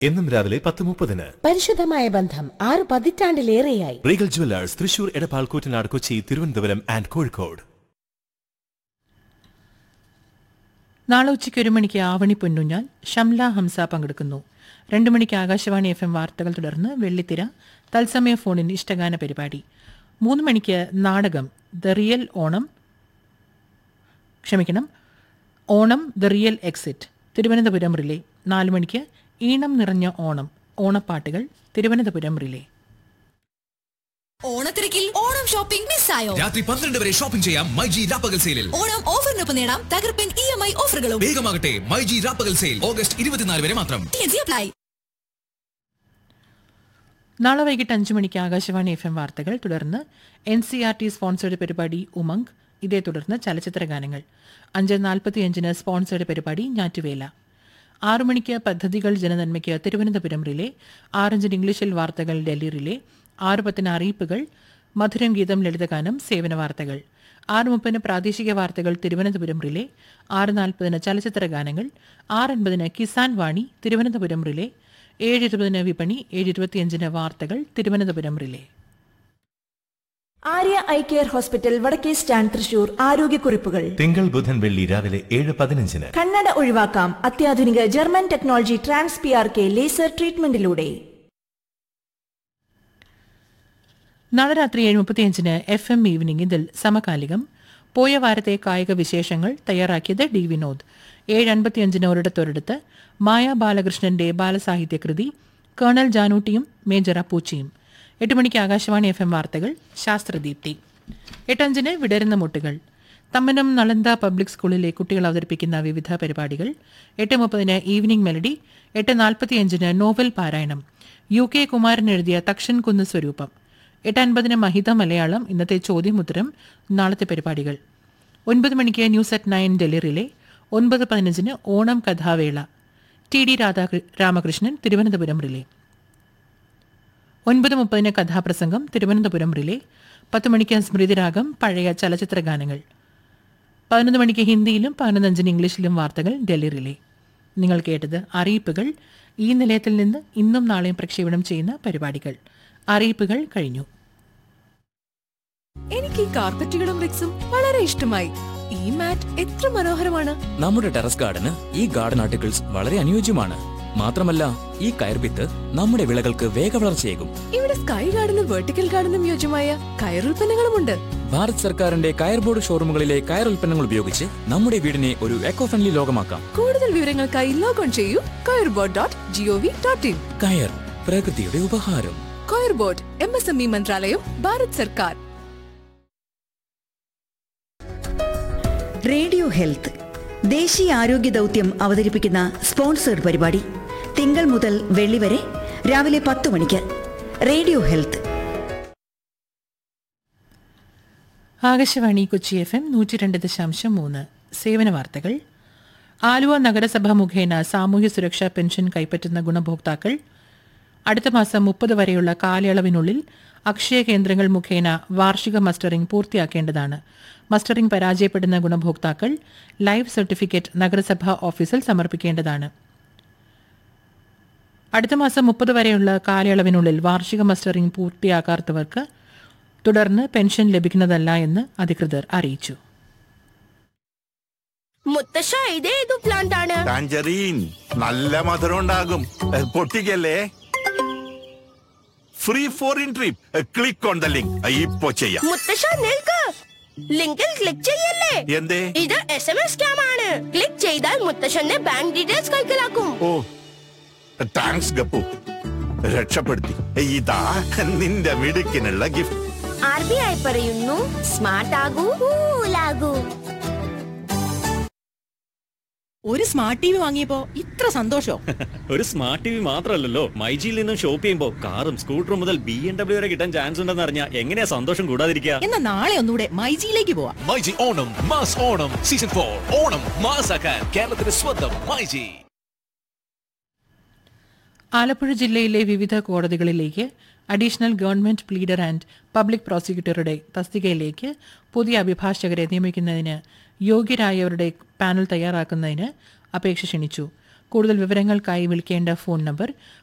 എന്നും രാവിലെ പത്ത് മുപ്പതിന് പരിശുദ്ധമായ ബന്ധം ആറ് പതിറ്റാണ്ടിലേറെയായി Regal jewellers Thrissur Edappal Koottanad Kochi Thiruvananthapuram and Kozhikode നാളെ ഉച്ചയ്ക്ക് ഒരു മണിക്ക് ആവണി പൊന്നുഞ്ഞാൽ ഷംല ഹംസ പങ്കെടുക്കുന്നു രണ്ടു മണിക്ക് ആകാശവാണി എഫ് എം വാർത്തകൾ തുടർന്ന് വെള്ളിത്തിര തത്സമയ ഫോണിൻ ഇഷ്ടഗാന പരിപാടി മൂന്ന് മണിക്ക് നാടകം ദ റിയൽ ഓണം ക്ഷമിക്കണം Onam the real exit Thiruvananthapuram relay നാല് മണിക്ക് ഈണം നിറഞ്ഞ ഓണം ഓണപ്പാട്ടുകൾ തിരുവനന്തപുരം റിലേ ഓണത്തിരക്കിൽ ഓണം ഷോപ്പിംഗ് മിസ്സായോ രാത്രി പന്ത്രണ്ട് വരെ ഷോപ്പിംഗ് ചെയ്യാം മൈജി രാപ്പകൽ സെയിലിൽ ഓണം ഓഫറിനൊപ്പം നേടാം തകർപ്പൻ ഇ എം ഐ ഓഫറുകളും വേഗമാകട്ടെ മൈജി രാപ്പകൽ സെയിൽ ഓഗസ്റ്റ് ഇരുപത്തിനാല് വരെ മാത്രം TNC apply. നാളെ വൈകിട്ട് അഞ്ച് മണിക്ക് ആകാശവാണി എഫ് എം വാർത്തകൾ തുടർന്ന് N C R T sponsored പരിപാടി ഉമംഗ് ഇതേ തുടർന്ന് ചലച്ചിത്ര ഗാനങ്ങൾ അഞ്ച് നാൽപ്പത്തിയഞ്ചിന് സ്പോൺസേഡ് പരിപാടി ഞാറ്റുവേല ആറു മണിക്ക് പദ്ധതികൾ ജനനന്മയ്ക്ക് തിരുവനന്തപുരം റിലേ ആറഞ്ചിന് ഇംഗ്ലീഷിൽ വാർത്തകൾ ഡൽഹി റിലേ ആറ് പത്തിന് അറിയിപ്പുകൾ മധുരം ഗീതം ലളിതഗാനം സേവന വാർത്തകൾ ആറ് മുപ്പതിന് പ്രാദേശിക വാർത്തകൾ തിരുവനന്തപുരം റിലേ ആറ് നാൽപ്പതിന് ചലച്ചിത്ര ഗാനങ്ങൾ ആറ് അൻപതിന് കിസാൻ വാണി തിരുവനന്തപുരം റിലേ ഏഴ് ഇരുപതിന് വിപണി ഏഴ് ഇരുപത്തിയഞ്ചിന് വാർത്തകൾ Thiruvananthapuram relay Arya I care hospital വടക്കേ സ്റ്റാൻഡ് തൃശൂർ ആരോഗ്യക്കുറിപ്പുകൾ തിങ്കൾ ബുധൻ വെള്ളി രാവിലെ ഏഴ് പതിനഞ്ചിന് കണ്ണട ഒഴിവാക്കാം അത്യാധുനിക German technology trans P R K laser ട്രീറ്റ്മെന്റിലൂടെ നാളെ രാത്രി ഏഴ് മുപ്പത്തിയഞ്ചിന് എഫ് എം ഈവനിംഗ് ഇതിൽ സമകാലികം പോയ വാരത്തെ കായിക വിശേഷങ്ങൾ തയ്യാറാക്കിയത് ഡി വിനോദ് ഏഴ് അൻപത്തിയഞ്ചിന് ഒരിടത്തൊരിടത്ത് മായ ബാലകൃഷ്ണന്റെ ബാലസാഹിത്യ കൃതി കേണൽ ജാനൂട്ടിയും മേജർ അപ്പൂച്ചിയും എട്ട് മണിക്ക് ആകാശവാണി എഫ് എം വാർത്തകൾ ശാസ്ത്രദീപ്തി എട്ടഞ്ചിന് വിടരുന്ന മുട്ടുകൾ തമ്മനം നളന്ദ പബ്ലിക് സ്കൂളിലെ കുട്ടികൾ അവതരിപ്പിക്കുന്ന വിവിധ പരിപാടികൾ എട്ട് മുപ്പതിന് ഈവനിംഗ് മെലഡി എട്ട് നാൽപ്പത്തിയഞ്ചിന് നോവൽ പാരായണം യു കെ കുമാരൻ എഴുതിയ തക്ഷൻ കുന്ന് സ്വരൂപം എട്ട് അൻപതിന് മഹിത മലയാളം ഇന്നത്തെ ചോദ്യമുത്തരം നാളത്തെ പരിപാടികൾ ഒൻപത് മണിക്ക് ന്യൂസ് അറ്റ് നയൻ ഡൽഹിയിലെ ഒൻപത് പതിനഞ്ചിന് ഓണം കഥാവേള T D Radha Ramakrishnan Thiruvananthapuram relay ഒൻപത് മുപ്പതിന് കഥാപ്രസംഗം തിരുവനന്തപുരം റിലേ പത്ത് മണിക്ക് സ്മൃതിരാഗം പഴയ ചലച്ചിത്ര ഗാനങ്ങൾ പതിനൊന്ന് മണിക്ക് ഹിന്ദിയിലും പതിനൊന്നഞ്ചിന് ഇംഗ്ലീഷിലും വാർത്തകൾ ഡൽഹി റിലേ നിങ്ങൾ കേട്ടത് അറിയിപ്പുകൾ ഈ നിലയത്തിൽ നിന്ന് ഇന്നും നാളെയും പ്രക്ഷേപണം ചെയ്യുന്ന പരിപാടികൾ അറിയിപ്പുകൾ കഴിഞ്ഞു എനിക്ക് ഈ കാർപ്പറ്റുകളും റിക്സും വളരെ ഇഷ്ടമായി ഈ മാറ്റ് എത്ര മനോഹരമാണ് നമ്മുടെ ടെറസ് ഗാർഡന് ഈ ഗാർഡൻ ആർട്ടിക്കിൾസ് വളരെ അനുയോജ്യമാണ് മാത്രമല്ല ഈ കയർവിത്ത് നമ്മുടെ വിളകൾക്ക് വേഗവളർച്ചയേകും ഇവിടെ സ്കൈ ഗാർഡനും വെർട്ടിക്കൽ ഗാർഡനും യോജ്യമായ കയറുൽപ്പന്നങ്ങളുമുണ്ട് ഭാരത് സർക്കാരിന്റെ കയർ ബോർഡ് ഷോറൂമുകളിലെ കയർ ഉൽപ്പന്നങ്ങൾ ഉപയോഗിച്ച് നമ്മുടെ വീടിനെ ഒരു എക്കോ ഫ്രണ്ട്ലി ലോകമാക്കാം കൂടുതൽ വിവരങ്ങൾക്കായി ലോഗോൺ ചെയ്യൂ Coir board dot G O V dot in കയർ പ്രകൃതിയുടെ ഉപഹാരം Coir board M S M E മന്ത്രാലയം ഭാരത് സർക്കാർ റേഡിയോ ഹെൽത്ത് ദേശീയ ആരോഗ്യ ദൗത്യം അവതരിപ്പിക്കുന്ന സ്പോൺസേഡ് പരിപാടി തിങ്കൾ മുതൽ വെള്ളി വരെ രാവിലെ പത്ത് മണിക്ക് radio health Akashvani Kochi F M നൂറ്റി രണ്ട് ദശാംശം മൂന്ന് സേവന വാർത്തകൾ ആലുവ നഗരസഭ മുഖേന സാമൂഹ്യ സുരക്ഷാ പെൻഷൻ കൈപ്പറ്റുന്ന ഗുണഭോക്താക്കൾ അടുത്ത മാസം മുപ്പത് വരെയുള്ള കാലയളവിനുള്ളിൽ അക്ഷയ കേന്ദ്രങ്ങൾ മുഖേന വാർഷിക മസ്റ്ററിംഗ് പൂർത്തിയാക്കേണ്ടതാണ് മസ്റ്ററിംഗ് പരാജയപ്പെടുന്ന ഗുണഭോക്താക്കൾ ലൈവ് സർട്ടിഫിക്കറ്റ് നഗരസഭാ ഓഫീസിൽ സമർപ്പിക്കേണ്ടതാണ് അടുത്ത മാസം മുപ്പത് വരെയുള്ള കാലയളവിനുള്ളിൽ വാർഷിക മസ്റ്ററിംഗ് പൂർത്തിയാക്കാത്തവർക്ക് തുടർന്ന് പെൻഷൻ ലഭിക്കുന്നതല്ല എന്ന് അധികൃതർ അറിയിച്ചു മുത്തശ്ശ ഇതേതു പ്ലാന്റ് ആണ് ടാഞ്ചറീൻ നല്ല മധുരം ഉണ്ടാകും എ, പൊട്ടിക്കല്ലേ free foreign trip click on the link ഇപ്പോ ചെയ്യാം മുത്തശ്ശ നിൽക്ക് ലിങ്കിൽ ക്ലിക്ക് ചെയ്യല്ലേ എന്തേ ഇത് എസ് എം എസ് സ്കാം ആണ് ക്ലിക്ക് ചെയ്താൽ മുത്തശ്ശന്റെ ബാങ്ക് ഡീറ്റെയിൽസ് കൈക്കലാക്കും ഓ താങ്ക്സ് ഗപ്പു രക്ഷപ്പെടുത്തി ഇതാ നിന്റെ മിടുക്കിനുള്ള ഗിഫ്റ്റ് ആർ ബി ഐ പറയുന്നു സ്മാർട്ട് ആകൂ കൂലാകൂ ഒരു സ്മാർട്ട് ടി വി വാങ്ങിയപ്പോ ഇത്ര സന്തോഷോ ഒരു സ്മാർട്ട് ടി വി മാത്രമല്ലല്ലോ മൈജിയിൽ നിന്നും ഷോപ്പ് ചെയ്യുമ്പോൾ കാറും സ്കൂട്ടറും മുതൽ ബി എം ഡബ്ല്യു വരെ കിട്ടാൻ ചാൻസ് ഉണ്ടെന്ന് അറിഞ്ഞാൽ എങ്ങനെയാ സന്തോഷം കൂടാതിരിക്കുക എന്നാ നാളെ ഒന്നുകൂടെ മൈജിയിലേക്ക് പോവാം myG Onam mass Onam season for Onam മാസാക്കാൻ കേരളത്തിന്റെ സ്വന്തം മൈജി ആലപ്പുഴ ജില്ലയിലെ വിവിധ കോടതികളിലേക്ക് additional government pleader and public പ്രോസിക്യൂട്ടറുടെ തസ്തികയിലേക്ക് പുതിയ അഭിഭാഷകരെ നിയമിക്കുന്നതിന് യോഗ്യരായവരുടെ പാനൽ തയ്യാറാക്കുന്നതിന് അപേക്ഷ ക്ഷണിച്ചു കൂടുതൽ വിവരങ്ങൾക്കായി വിളിക്കേണ്ട ഫോൺ നമ്പർ